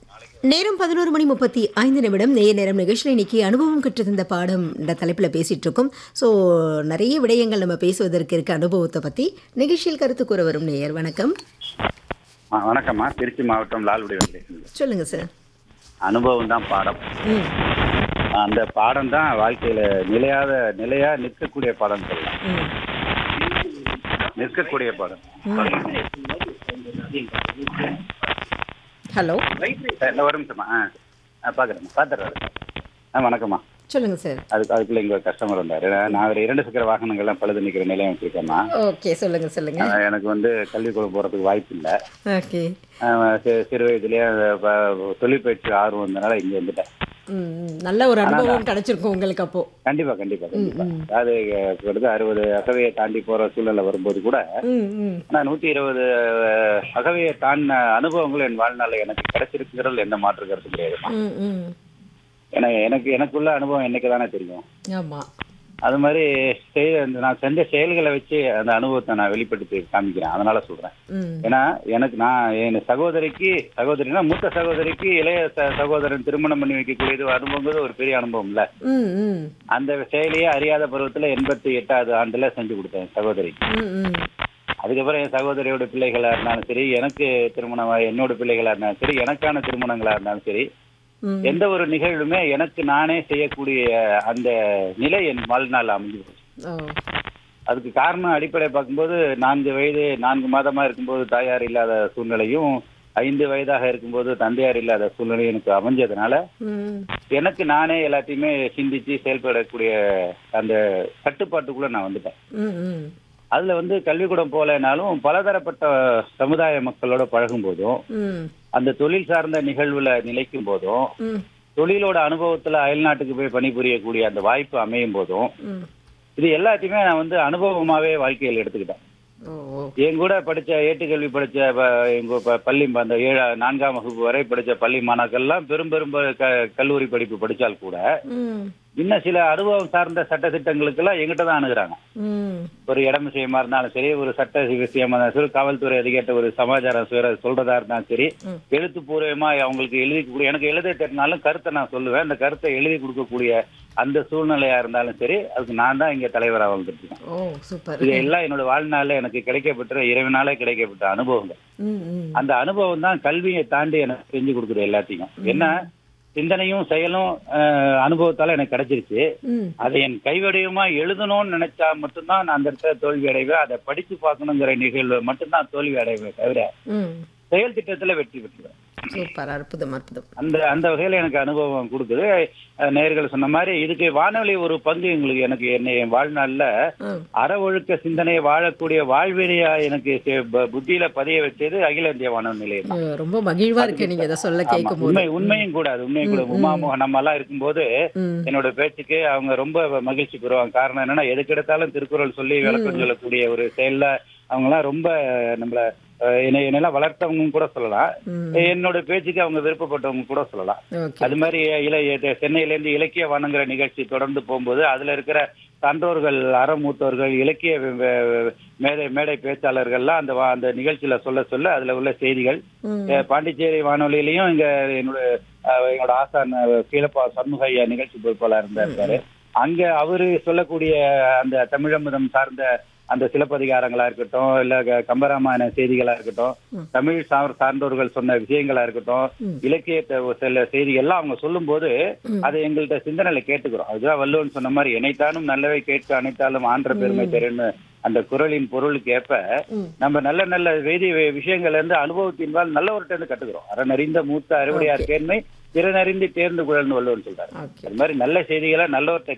நேரம் பதினோரு மணி முப்பத்தி ஐந்து நிமிடம் நேய நேரம் நிகழ்ச்சியில் இன்னைக்கு அனுபவம் கற்றுத்தந்த பாடம் இந்த தலைப்பில் பேசிகிட்டு இருக்கோம் ஸோ நிறைய விடயங்கள் நம்ம பேசுவதற்கு இருக்க அனுபவத்தை பற்றி நிகழ்ச்சியில் கருத்து கூற வரும் நேயர் வணக்கம் ஆ, வணக்கம்மா திருச்சி மாவட்டம் லால்குடி வெங்கடேசன் சொல்லுங்கள் சார் அனுபவம் தான் பாடம் ம் அந்த பாடம் தான் வாழ்க்கையில நிலையாத நிலையா நிற்கக்கூடிய பாடம் சொல்லலாம் ம் நிற்கக்கூடிய பாடம் ஹலோ இந்த ஒரு நிமிஷமா ஆ ஆ பார்க்குறேம்மா பார்த்துட்றாரு ஆ வணக்கம்மா சொல்லுங்கள் சார் அதுக்கு அதுக்குள்ள இங்கே கஸ்டமர் வந்தார் நான் ஒரு இரண்டு சக்கர வாகனங்கள்லாம் பழுது நிற்கிற நிலையம் வச்சுருக்கேம்மா ஓகே சொல்லுங்கள் சொல்லுங்கள் எனக்கு வந்து கல்விக்கூடம் போகிறதுக்கு வாய்ப்பு இல்லை ஓகே சிறு வயதுலேயே தொழிற்பயிற்சி ஆர்வம் இருந்தனால இங்கே வந்துட்டேன் ம் ம். நல்ல ஒரு அனுபவம் கிடைச்சிருக்கும் உங்களுக்கு அப்போ கண்டிப்பா கண்டிப்பா கண்டிப்பா அதாவது அஹ், கிட்டத்தட்ட அறுபது அகவையை தாண்டி போற சூழ்நிலை வரும்போது கூட ம் ம் ஆனா நூத்தி இருபது அஹ், அகவையை தாண்டின அனுபவங்கள் என் வாழ்நாள்ல எனக்கு கிடைச்சிருக்குங்கிறது எந்த மாற்று கருத்து கிடையாது ம் ம் ஏன்னா எனக்கு எனக்குள்ள அனுபவம் என்னைக்கு தானே தெரியும் ஆமாம் அது மாதிரி செய்த அந்த நான் செஞ்ச செயல்களை வச்சு அந்த அனுபவத்தை நான் வெளிப்படுத்தி காமிக்கிறேன் அதனால சொல்றேன் ம் ஏன்னா எனக்கு நான் என் சகோதரிக்கு சகோதரினா மூத்த சகோதரிக்கு இளைய ச- சகோதரன் திருமணம் பண்ணி வைக்கக்கூடியது அனுபவங்கிறது ஒரு பெரிய அனுபவம் இல்ல ம் ம் அந்த செயலியே அறியாத பருவத்துல எண்பத்தி எட்டாவது ஆண்டுல செஞ்சு கொடுத்தேன் சகோதரி ம் ம் அதுக்கப்புறம் என் சகோதரியோட பிள்ளைகளா இருந்தாலும் சரி எனக்கு திருமணம் என்னோட பிள்ளைகளா இருந்தாலும் சரி எனக்கான திருமணங்களா இருந்தாலும் சரி ம் எந்த ஒரு நிகழ்வுமே எனக்கு நானே செய்யக்கூடிய அந்த நிலை என் வாழ்நாள் அமைஞ்சு போச்சு ஓ அதுக்கு காரணம் அடிப்படை பார்க்கும்போது நான்கு வயது நான்கு மாதமா இருக்கும்போது தாயார் இல்லாத சூழ்நிலையும் ஐந்து வயதாக இருக்கும்போது தந்தையார் இல்லாத சூழ்நிலையும் எனக்கு அமைஞ்சதுனால ம் எனக்கு நானே எல்லாத்தையுமே சிந்திச்சு செயல்படக்கூடிய அந்த கட்டுப்பாட்டுக்குள்ள நான் வந்துட்டேன் ம் ம் அதுல வந்து கல்விக்கூடம் போலனாலும் பலதரப்பட்ட சமுதாய மக்களோட பழகும் போதும் ம் அந்த தொழில் சார்ந்த நிகழ்வுல நிலைக்கும் போதும் ம் தொழிலோட அனுபவத்துல அயல்நாட்டுக்கு போய் பணிபுரியக்கூடிய அந்த வாய்ப்பு அமையும் போதும் ம் இது எல்லாத்தையுமே நான் வந்து அனுபவமாவே வாழ்க்கையில் எடுத்துக்கிட்டேன் ஓ ஓ என் கூட படிச்ச ஏட்டுக்கல்வி படிச்ச ப- எங்க ப- பள்ளி அந்த ஏழா நான்காம் வகுப்பு வரை படிச்ச பள்ளி மாணாக்கள்லாம் பெரும் பெரும் ப- க- கல்லூரி படிப்பு படிச்சால் கூட ம் இன்னும் சில அனுபவம் சார்ந்த சட்ட திட்டங்களுக்கெல்லாம் எங்கிட்ட தான் அணுகுறாங்க ம் ஒரு இடம் விஷயமா இருந்தாலும் சரி ஒரு சட்ட விஷயமா இருந்தாலும் சரி காவல்துறை அதிகாரிட்ட ஒரு சமாச்சாரம் சுய- சொல்றதா இருந்தாலும் சரி ம். எழுத்துப்பூர்வமா அவங்களுக்கு எழுதி கொடு- எனக்கு எழுத தெரினாலும் கருத்தை நான் சொல்லுவேன் அந்த கருத்தை எழுதி கொடுக்கக்கூடிய அந்த சூழ்நிலையா இருந்தாலும் சரி அதுக்கு நான் தான் இங்க தலைவராக வந்துட்டு இருக்கேன் ஓ சூப்பர் இது எல்லாம் என்னோட வாழ்நாள்ல எனக்கு கிடைக்கப்பட்ட இறைவனாலே கிடைக்கப்பட்ட அனுபவங்கள் ம் ம் அந்த அனுபவம் தான் கல்வியை தாண்டி எனக்கு செஞ்சு கொடுக்குது எல்லாத்தையும் என்ன சிந்தனையும் செயலும் அஹ், அனுபவத்தால எனக்கு கிடைச்சிருச்சு ம் அதை என் கைவடிவமா எழுதணும்னு நினைச்சா மட்டும்தான் நான் அந்த இடத்துல தோல்வி அடைவேன் அதை படிச்சு பார்க்கணுங்கிற நிகழ்வு மட்டும்தான் தோல்வி அடைவேன் தவிர ம் செயல் திட்டத்துல வெற்றி பெற்றுவேன் சூப்பர் அற்புதம் அற்புதம் அந்த அந்த வகையில எனக்கு அனுபவம் கொடுக்குது அஹ், நேயர்கள் சொன்ன மாதிரி இதுக்கு வானொலி ஒரு பங்கு எங்களுக்கு எனக்கு என்னை என் வாழ்நாள்ல ம் அற ஒழுக்க சிந்தனையை வாழக்கூடிய வாழ்வினையா எனக்கு செ- ப- புத்தியில பதிய வச்சது அகில இந்திய வானொலி நிலையம் தான். ஐயோ, ரொம்ப மகிழ்வா இருக்கு நீங்க இதை சொல்ல ஆமா, கேட்கும் உண்மை போது உண்மையும் கூட அது உண்மையும் கூட உமாமோகன் நம்ம எல்லாம் இருக்கும்போது ம் என்னோட பேச்சுக்கு அவங்க ரொம்ப மகிழ்ச்சி பெறுவாங்க காரணம் என்னன்னா எதுக்கு எடுத்தாலும் திருக்குறள் சொல்லி விளக்கம் சொல்லக்கூடிய ஒரு செயல்ல அவங்க எல்லாம் ரொம்ப நம்மள அஹ், என்னை என்னெல்லாம் வளர்த்தவங்க கூட சொல்லலாம் ம் என்னோட பேச்சுக்கு அவங்க விருப்பப்பட்டவங்க கூட சொல்லலாம் ஓகே அது மாதிரி இல சென்னையில இருந்து இலக்கிய வானங்கிற நிகழ்ச்சி தொடர்ந்து போகும்போது அதுல இருக்கிற சான்றோர்கள் அறமூத்தோர்கள் இலக்கிய வே- வே- மேடை மேடை பேச்சாளர்கள்லாம் அந்த வா- அந்த நிகழ்ச்சியில சொல்ல சொல்ல அதுல உள்ள செய்திகள் ம் அஹ் பாண்டிச்சேரி வானொலியிலையும் இங்க என்னோட அஹ், என்னோட ஆசான் அஹ், கீழப்பா சண்முக ஐயா நிகழ்ச்சி பொறுப்பாளர் இருந்தாரு அங்க அவரு சொல்லக்கூடிய அந்த தமிழமுதம் சார்ந்த அந்த சிலப்பதிகாரங்களா இருக்கட்டும் இல்ல க- கம்பராமாயண செய்திகளா இருக்கட்டும் ம். தமிழ் சார் சார்ந்தோர்கள் சொன்ன விஷயங்களா இருக்கட்டும் ம். இலக்கியத்தை ஒரு சில செய்திகள்லாம் அவங்க சொல்லும்போது ம். அதை எங்கள்கிட்ட சிந்தனையில கேட்டுக்கிறோம் அதுதான் வள்ளுவன் சொன்ன மாதிரி இணைத்தானும் நல்லவை கேட்க அனைத்தாலும் ஆன்ற பெருமை பெருன்னு அந்த குரலின் பொருளுக்கு ஏற்ப ம் நம்ம நல்ல நல்ல வேதி விஷயங்கள்ல இருந்து அனுபவத்தின்பால் நல்லவர்கிட்ட இருந்து கத்துக்கிறோம் அறநறிந்த மூத்த அறுவடையார் கேண்மை திறனறிந்து தேர்ந்து குழல்னு வள்ளுவன் சொல்றாரு ஓகே அது மாதிரி நல்ல செய்திகளை நல்லவர்கிட்ட